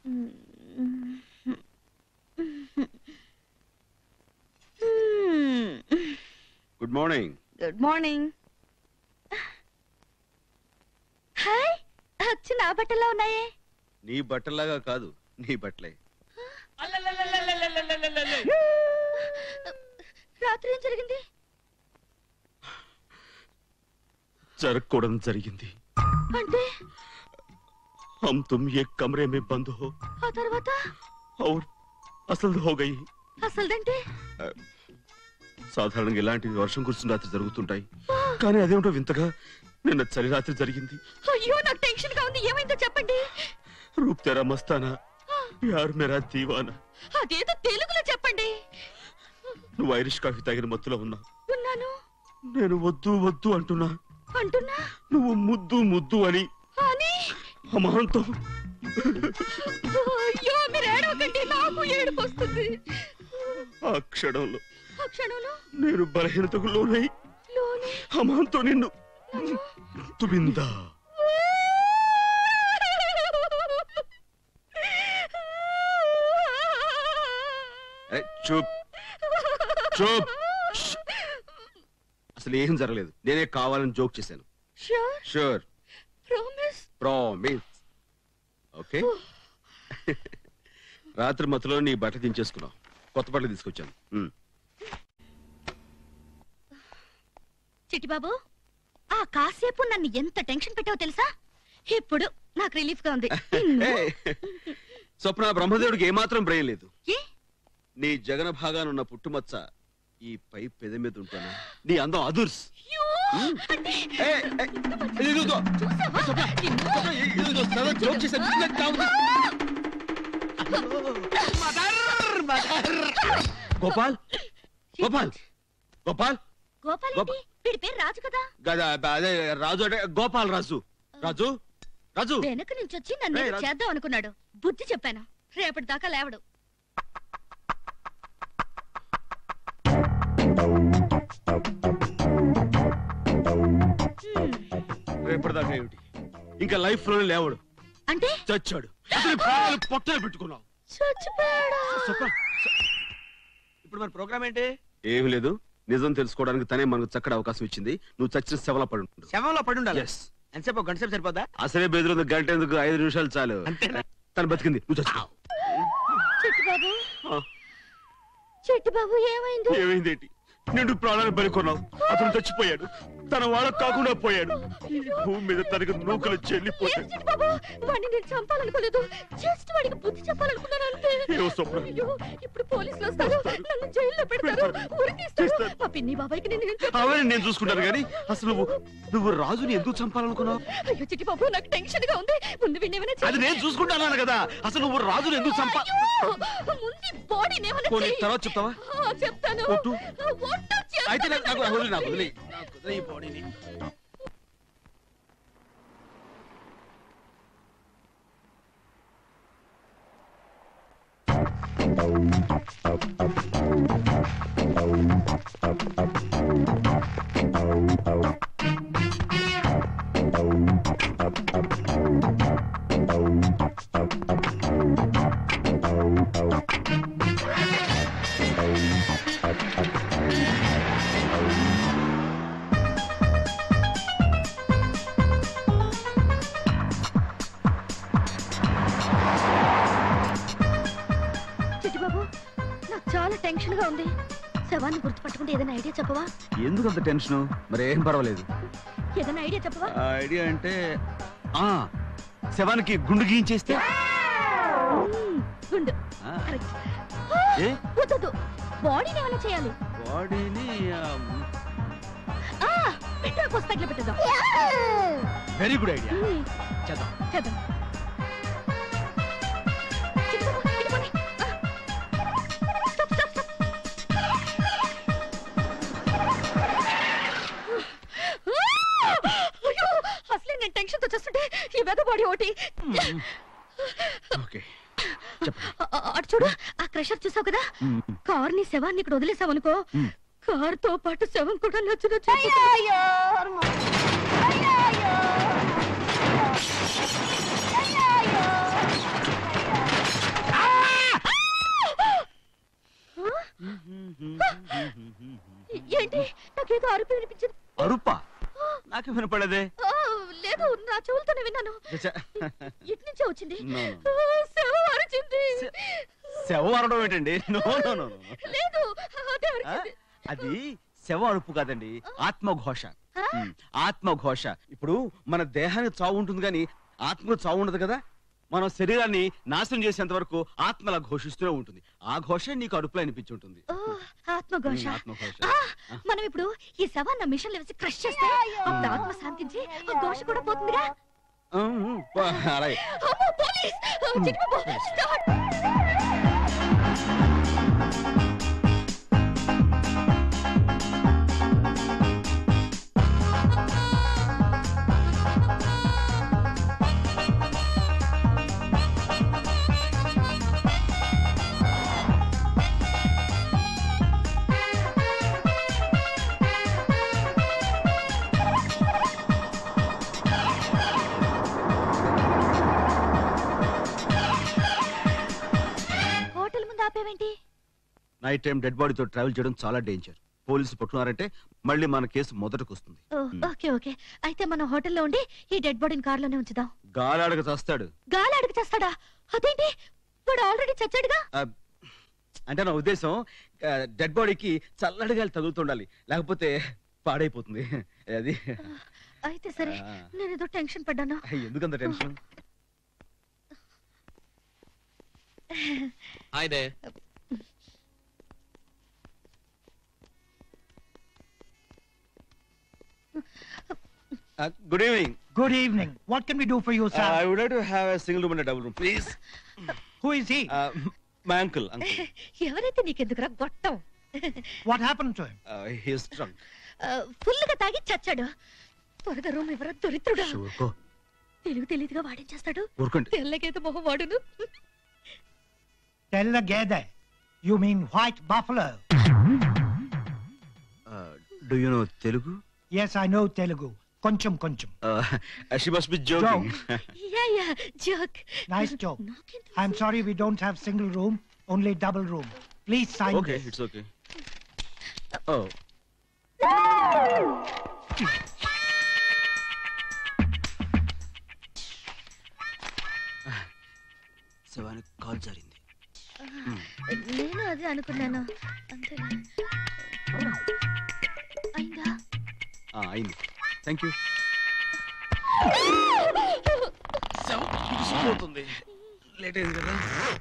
Good morning good morning hi వచ్చి నా బట్టల్లో ఉన్నాయే నీ బట్టలాగా కాదు నీ బట్టలే రాత్రి ఏం జరిగింది జరగకూడదు జరిగింది అంటే हम तुम एक कमरे में बंद हो ఆ తర్వాత और అసలు हो गई అసలుదంటే సాధారణంగా ఇలాంటి వర్షం కురిసిన రాత్రి జరుగుతుంటాయి కానీ అదేమిటో వింతగా నిన్న చలి రాత్రి జరిగింది అయ్యో నాకు టెన్షన్ గా ఉంది ఏమైందో చెప్పండి రూప్ తెరా మస్తానా ప్యార్ మేరా దీవానా అదేదో తెలుగులో చెప్పండి నువ్వు ఐరిష్ కాఫీ తాగిన మత్తులో ఉన్నా ఉన్నాను నేను వద్దు వద్దు అంటున్నా అంటున్నా నువ్వు ముద్దు ముద్దు అని అని అమాంతం అయ్యో మీరు ఏడవకండి నాకు ఏడుపు వస్తుంది ఆ క్షణంలో ఆ క్షణంలో నేను బలహీనతకు లోనై లోనే అమాంతో నిన్ను తుబిందా ఏ, చూప్ చూప్ ష్. అసలు ఏం జరగలేదు నేనే కావాలని జోక్ చేశాను sure sure promise promise okay రాత్రి మత్తులో నీ బట్టలు దించేసుకున్నావు కొత్త బట్టలు తీసుకొచ్చాను ఉమ్. చిట్టిబాబు ఆ కాసేపు నన్ను ఎంత టెన్షన్ పెట్టావో తెలుసా ఇప్పుడు నాకు రిలీఫ్ గా ఉంది ఏయ్, స్వప్న బ్రహ్మదేవుడికి ఏమాత్రం బ్రెయిన్ లేదు ఏ నీ జగన భాగానున్న పుట్టుమచ్చ ఈ పై పెద మీద ఉంటాను నీ అందం అదుర్స్ అయ్యో, అంటే ఏయ్, ఏయ్, ఇదిగో, చూసావా? నిన్ను- స్వప్న, ఇదిగో, సరదా జోక్ చేశాను. ఇదిగో, కాదు. గోపాల్ గోపాల్ గోపాల్ గోపాల్ ఏంటి? వీడి పేరు రాజు కదా గదా అదే రాజు అంటే గోపాల్ రాజు రాజు రాజు వెనక నుంచి వచ్చి నన్ను ఏయ్, ఏదో రాజు. చేద్దాం అనుకున్నాడు బుద్ధి చెప్పాను రేపటి దాకా లేవడు హ్మ్, రేపటిదాకా ఏమిటి ఇంకా లైఫ్ లోనే లేవడు అంటే చచ్చాడు అతని ప్రాణాలు పొట్టలు పెట్టుకున్నావు చచ్చిపోయాడా స్వప్న ఇప్పుడు మన ప్రోగ్రామ్ ఏంటి ఏమి లేదు నిజం తెలుసుకోవడానికి తనే మనకు చక్కటి అవకాశం ఇచ్చింది నువ్వు చచ్చిన శవలా పడి ఉండు శవంలో పడి ఉండాలి Yes. ఎంతసేపు ఒక గంట సేపు సరిపోద్దా అసలే బెదిరింది గంట ఎందుకు ఐదు నిమిషాలు చాలు అంతేనా తను బతికింది నువ్వు చచ్చావు చెట్టు బాబు ఆ, చెట్టు బాబు ఏమైంది ఏమైంది ఏంటి నిండు ప్రాణాలు బలికొన్నావు అతను చచ్చిపోయాడు తన వాళ్ళకు కాకుండా పోయాడు ఈ భూమి మీద తనకు నూకలు లేదు చెల్లిపోయాడు చెట్టు బాబు వాడిని నేను చంపాలనుకోలేదు జస్ట్ వాడికి బుద్ధి చెప్పాలనుకున్నాను అంతే ఏవో స్వప్న. అయ్యో ఇప్పుడు పోలీసులు వస్తారు నన్ను జైల్లో పెడతారు ఉరి తీస్తారు తీస్తారు. ఆ పిన్ని బాబాయ్కి నేను ఏం చెప్పాలి? అవన్నీ నేను చూసుకుంటాను కానీ అసలు నువ్వు నువ్వు రాజుని ఎందుకు చంపాలనుకున్నావు అయ్యో చిట్టి బాబు నాకు టెన్షన్ గా ఉంది ముందు వీడిని ఏమైనా అది నేను చూసుకుంటాను కదా అసలు నువ్వు రాజుని ఎందుకు చంపా ముందు బాడీని ఏమైనా పోనీ, చెయ్యి. తర్వాత చెప్తావా ఆ, చెప్తాను ఒట్టు? ఆ, ఒట్టు చేస్తాను. అయితే నాకు నాకు వదిలి నాకు వదిలి నాకు వదిలి ఈ బాడీని చిట్టి బాబు నాకు చాలా టెన్షన్ గా ఉంది శవాన్ని గుర్తుపట్టుకుంటే ఏదైనా ఐడియా చెప్పవా ఎందుకు అంత టెన్షన్ మరి ఏం పర్వాలేదు ఏదైనా ఐడియా చెప్పవా ఆ ఐడియా అంటే ఆ శవానికి గుండు గీయించేస్తే మ్మ్, గుండు ఆ, కరెక్ట్ ఏ? వద్దు బాడీని ఏమైనా చేయాలి బాడీని ఆ పెట్టా కోసి తగిలి పెట్టేద్దాం వెరీ గుడ్ ఐడియా మ్మ్, చేద్దాం చేద్దాం చిట్టి బాబు, ఇటు పోనీ. ఆ. Stop, stop, stop. ఆ! అయ్యో, అసలే నేను టెన్షన్ తో చేస్తుంటే ఈ వెద బాడీ ఒకటి ఓకే ఆ, ఆ, అటు చూడు ఆ క్రషర్ చూసావు కదా కార్ ని శవాన్ని ఇక్కడ వదిలేసావు అనుకో మ్మ్. కార్ తో పాటు శవం కూడా నచ్చు నచ్చు నాకేదో అరుపు వినిపించింది అరుపా నాకే వినపడదే ఆ, లేదు నా చెవులతోనే విన్నాను చచ్చా. ఇటు నుంచే వచ్చింది No, ఆ, శవం అరిచింది శ- శవం అరవడం ఏంటండి నో నో నో నో లేదు అదే ఆ? అరిచింది అది శవం అరుపు కాదండి ఆత్మఘోష ఆ? ఉమ్, ఆత్మఘోష ఇప్పుడు మన దేహానికి చావు ఉంటుంది కానీ ఆత్మకు చావు ఉండదు కదా మనం శరీరాన్ని నాశనం చేసేంత వరకు ఆత్మ అలా ఘోషిస్తూనే ఉంటుంది ఆ ఘోష నీకు అరుపులో అనిపించి ఉంటుంది ఓ, ఆత్మఘోష ఉమ్, ఆత్మఘోష. ఆ, మనం ఇప్పుడు ఈ శవాన్ని మిషన్ వేసి క్రష్ చేస్తే అప్పుడు ఆత్మ శాంతించి ఆ ఘోష కూడా పోతుందిగా ఉమ్, ఉమ్, పో, అలాగే అమ్మో, పోలీస్ చిట్టుబాబు, స్టార్ట్. హోటల్ ముందు ఆపేవేంటి నైట్ టైం డెడ్ బాడీతో ట్రావెల్ చేయడం చాలా డేంజర్ పోలీసులు పట్టుకున్నారంటే మళ్ళీ మన కేసు మొదటకు వస్తుంది ఓ, ఓకే ఓకే అయితే మనం హోటల్లో ఉండి ఈ డెడ్ బాడీని కారులోనే ఉంచుదాం గాలాడక చస్తాడు గాలి అడుగు చేస్తాడా అదేంటి వాడు ఆల్రెడీ చచ్చాడుగా ఆ, అంటే నా ఉద్దేశం డెడ్ బాడీకి చల్లటి గాలి తగులుతుండాలి లేకపోతే పాడైపోతుంది అది అయితే సరే ఆ. నేను ఏదో టెన్షన్ పడ్డాను ఎందుకంత tension Hi there. Good evening Good evening. What can we do for you, sir? I would to have a single room and double room please Who is he? My uncle uncle ఎవరైతే నీకెందుకురా గొట్టం what happened to him? He's drunk full గా తాగి చచ్చాడు త్వరగా room ఎవరో దొరిత్రుడు ఊరుకో తెలుగు తెలియదుగా వాడేం చేస్తాడు ఊరుకోండి తెల్లగేత మొహం వాడును Tell the Gede. You mean white buffalo? Do you know Telugu Yes, I know Telugu. Koncham koncham. She must be joking yeah yeah joke Nice joke. నాకేం తెలుసు? I'm sorry we don't have single room, only double room. Please sign okay this. It's okay ఓ శివానికి call జరిగింది నేను అదే అనుకున్నాను అంతే అయిందా అయింది థ్యాంక్ యూ పోతుంది లేట్ అయింది కదా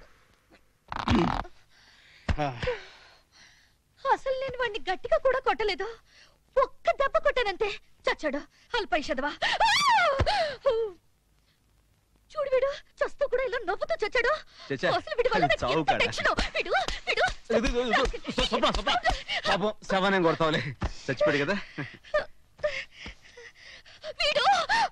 అసలు నేను వాడిని గట్టిగా కూడా కొట్టలేదు ఒక్క దెబ్బ కొట్టానంతే చచ్చాడు అల్పైషదవా చూడు వీడు చస్తూ కూడా ఇలా నవ్వుతూ చచ్చాడు చచ్చా, అసలు వీడి వల్ల అది నాకు చావు ఎంత కాడా? టెన్షనో. వీడు వీడు స్వప్న స్వప్న పాపం శవాన్ని కొడతావులే చచ్చిపోయాడు కదా వీడు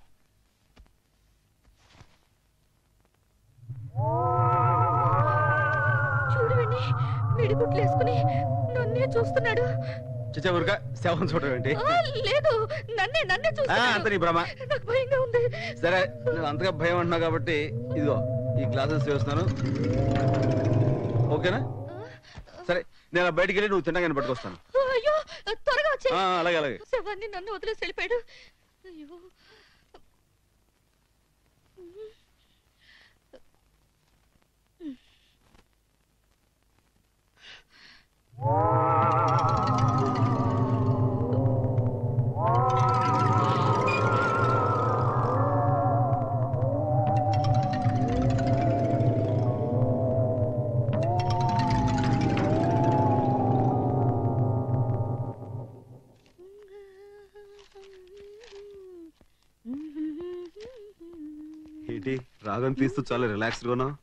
చూడు వీడిని మిడిగుట్లు వేసుకుని నన్నే చూస్తున్నాడు చచ్చా ఊరుక శవం చూడడం ఏంటి ఆ, లేదు నన్నే నన్నే ఆ, చూస్తున్నాడు అంత నీ భ్రమ నాకు భయంగా ఉంది సరే నువ్వు అంతగా భయం అంటున్నావు కాబట్టి ఇదిగో ఈ గ్లాసెస్ వేస్తున్నాను ఓకేనా సరే నేను అలా బయటికి వెళ్ళి నువ్వు తినగానే పట్టుకొస్తాను అయ్యో త్వరగా వచ్చే ఆ, అలాగే అలాగే శవాన్ని నన్ను వదిలేసి వెళ్ళిపోయాడు అయ్యో ఏంటి రాగం తీస్తూ చాలా రిలాక్స్ గా ఉన్నావు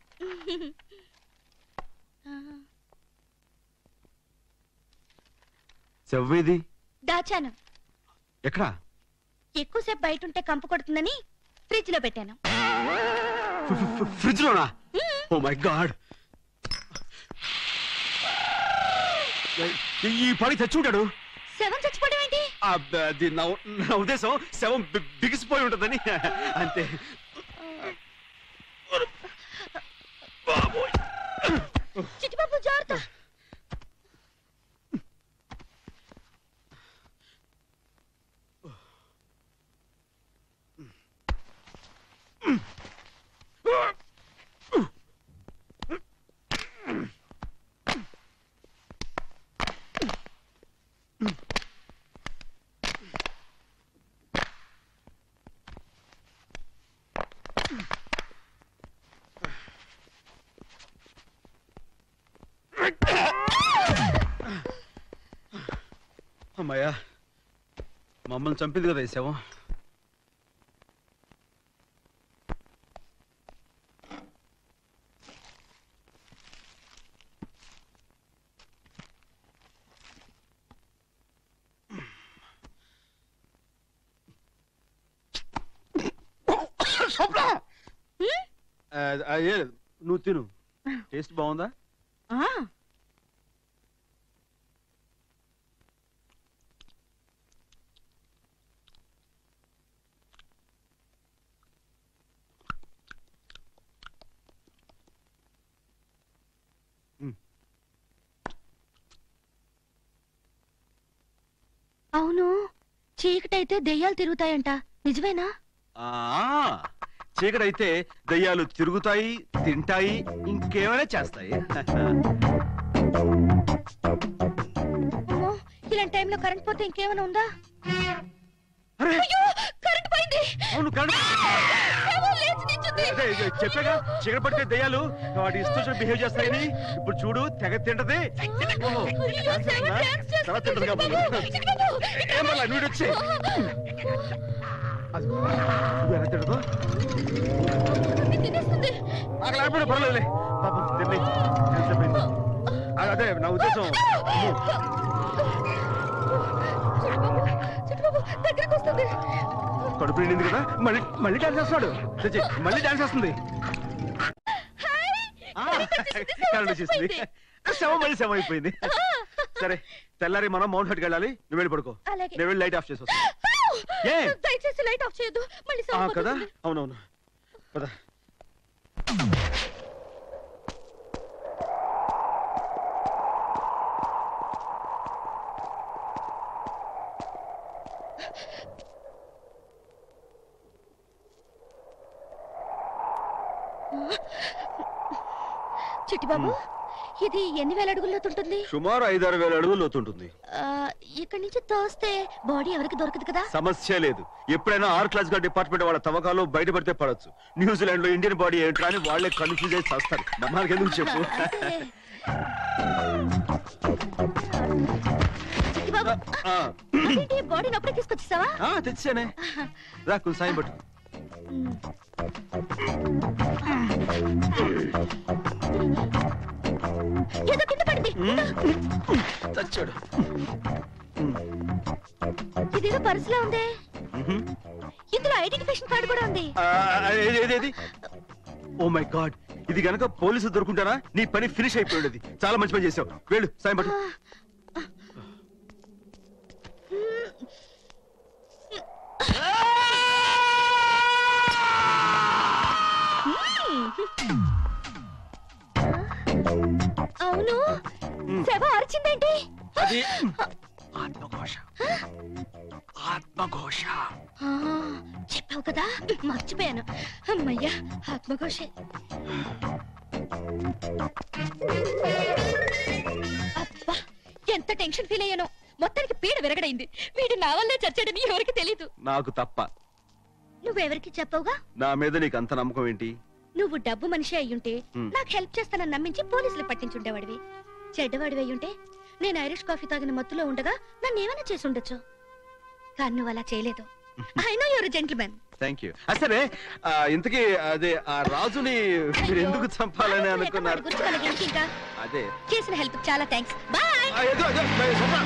చెవ్వేది దాచాను ఎక్కడా ఎక్కువసేపు బయట ఉంటే కంపు కొడుతుందని ఫ్రిడ్జ్ లో పెట్టాను ఫ్రిడ్జ్ లోనా ఓ మై గాడ్ ఈ పని తెచ్చుంటాడు శవం చచ్చిపోవడం ఏంటి ఆ, బ- అది నా నా ఉద్దేశం శవం బి- బిగిసిపోయి ఉంటుందని అంతే చిట్టిబాబు జాగ్రత్త అమ్మాయ్యా మమ్మల్ని చంపింది కదా ఈ శవం ఆ, ఆ, ఏ లేదు. నువ్వు తిను టేస్ట్ బాగుందా ఆ అవును చీకటైతే దెయ్యాలు తిరుగుతాయంట నిజమేనా ఆ చీకటైతే దయ్యాలు తిరుగుతాయి తింటాయి ఇంకేమైనా చేస్తాయి అమ్మో ఇలాంటి టైంలో కరెంట్ పోతే ఇంకేమైనా ఉందా అరే, అయ్యో కరెంట్ పోయింది అవును కరెంట్ ఏమో లేచి నిల్చుంది. అదే, ఇదే చెప్పాగా చీకటి పడితే దయ్యాలు వాటి ఇష్టం బిహేవ్ చేస్తాయని ఇప్పుడు చూడు తెగ తింటది ఓహో, అయ్యో, డాన్స్ సెవెన్ చేస్తుందా? డాన్స్ చేస్తుంది. తర్వాత తింటది కాబట్టి. చిక్కుబాబు, చిక్కుబాబు, ఏం మళ్ళా, నువ్వు వచ్చే ఎలా తింటదో ఇది తినేస్తుంది. నాకు లేకపోయినా పర్లేదులే పాపం తిని ఎంతసేపయింది? ఆ, అదే నా ఉద్దేశం అమ్మో, చిక్కుబాబు, చిక్కుబాబు, దగ్గరికి వస్తుంది. కడుపు నిండింది కదా మళ్ళీ మళ్ళీ డాన్స్ చేస్తాడు చచ్చి, మళ్ళీ డాన్స్ చేస్తుంది హాయ్, ఆ, కరెంట్ వచ్చేసింది, సెవెన్ కరెంట్ వచ్చేసింది చచ్చిపోయింది. శవం మళ్ళీ శవం అయిపోయింది సరే తెల్లారి మనం మౌంట్ హట్కి వెళ్ళాలి నువ్వు వెళ్ళి పడుకో అలాగే. నేను వెళ్ళి లైట్ ఆఫ్ చేసి వస్తా ఏ? దయచేసి లైట్ ఆఫ్ చేయొద్దు మళ్ళీ ఆ, సౌండ్ కదా పోతుంది. అవునవును పద చిట్టిబాబు ఇది ఎన్ని వేల అడుగుల్లో ఉంటుంది సుమారు ఐదారు వేల అడుగులు లోతుంటుంది ఆ, ఇక్కడి నుంచి తోస్తే బాడీ ఎవరికి దొరకదు కదా సమస్య లేదు ఎప్పుడైనా ఆర్ క్లాస్ గా డిపార్ట్మెంట్ వాళ్ళ తవ్వకాలు బయటపడితే పడొచ్చు న్యూజిలాండ్ లో ఇండియన్ బాడీ ఏంట్రా అని వాళ్ళే కన్ఫ్యూజ్ చేసి వస్తారు మనకి ఎందుకు చెప్పు అదే. చిట్టిబాబు ఆ, అదేంటి బాడీని అప్పుడే తీసుకొచ్చేసావా ఆ, తెచ్చానే రా కొంచెం సాయం పట్టు ఏదో కింద పడింది చచ్చాడు ఇదేదో పర్సులో ఉంది మ్హూ. ఇందులో ఐడెంటిఫికేషన్ కార్డు కూడా ఉంది ఆ, ఏది, ఏది, ఏది? ఓ మై గాడ్ ఇది గనక పోలీసు దొరుకుంటారా నీ పని ఫినిష్ అయిపోయి ఉండేది చాలా మంచి పని చేసావు వెళ్ళు సాయం పట్టు అవును శవ అరిచిందేంటి అది ఆత్మఘోష ఆత్మఘోష ఆ, చెప్పావు కదా మర్చిపోయాను అమ్మయ్యా ఆత్మఘోషే అబ్బా ఎంత టెన్షన్ ఫీల్ అయ్యానో మొత్తానికి పీడ విరగడైంది వీడు నా వల్లే చచ్చాడని ఎవరికి తెలీదు నాకు తప్ప నువ్వెవరికి చెప్పవుగా నా మీద నీకు అంత నమ్మకం ఏంటి నువ్వు డబ్బు మనిషి అయ్యుంటే హ్మ్. నాకు హెల్ప్ చేస్తానని నమ్మించి పోలీసులు పట్టించుండేవాడివి చెడ్డవాడివి అయ్యుంటే నేను ఐరిష్ కాఫీ తాగిన మత్తులో ఉండగా నన్ను ఏమైనా చేసి ఉండొచ్చు కానీ నువ్వు అలా చేయలేదు I know your gentlemen thank you సరే ఆ, ఇంతకీ అదే ఆ రాజుని మీరు ఎందుకు చంపాలని అనుకున్నారు గురించి మనకి ఇంకా అదే చేసిన హెల్ప్ చాలా థ్యాంక్స్ బాయ్ ఆ, ఏదో, ఏదో, ఏ, స్వప్న.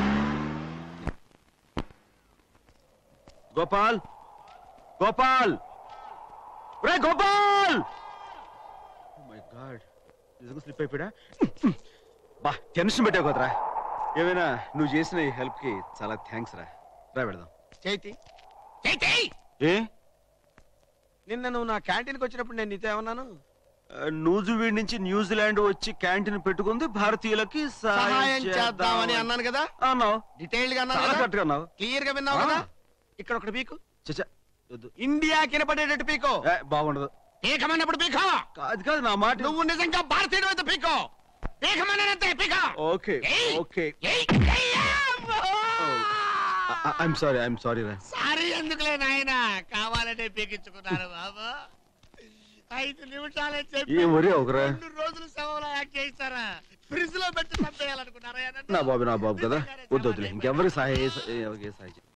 గోపాల్ గోపాల్ రే గోపాల్ మై గాడ్ నిజంగా స్లిప్ అయిపోయా బా టెన్షన్ పెట్టావు కదరా ఏమైనా నువ్వు చేసిన ఈ హెల్ప్ కి చాలా థ్యాంక్స్ రా రా వెళదాం చైతి చైతి ఏ నిన్న నువ్వు నా క్యాంటీన్కి వచ్చినప్పుడు నేను నీతో ఏమన్నాను ఆ, నూజివీడ్ నుంచి న్యూజిలాండ్ వచ్చి క్యాంటీన్ పెట్టుకుంది భారతీయులకి సహాయం చేద్దామని అన్నాను కదా అన్నావు డీటెయిల్డ్ గా అన్నాను చాలా కదా కరెక్ట్ గా అన్నావు క్లియర్ గా విన్నావు ఆ. కదా ఇక్కడ ఒకటి పీకు చచ్చా వద్దు. ఇండియా కినపడేటట్టు పీకో ఏ, బాగుండదు పీకమన్నప్పుడు పీకో కాదు కాదు నా మాట నువ్వు నిజంగా భారతీయుడు అయితే పీకో పీకమన్నానంతే పీకో ఓకే ఏయ్! ఓకే ఏయ్! ఏయ్! అమ్మో! ఐఎమ్ సారీ ఐఎమ్ సారీ రా సారీ ఎందుకులే నాయన కావాలంటే పీకించుకున్నాను బాబు ఐదు నిమిషాలే చెప్పి ఏం వరే ఒకరా రెండు రోజులు సెలవులు యాక్ట్ చేస్తారా ఫ్రిడ్జ్ లో పెట్టి చంపేయాలనుకున్నారా నా బాబు నా బాబు కదా వద్దు వద్దులే ఇంకెవరికి సహాయ ఎవరికి సహాయం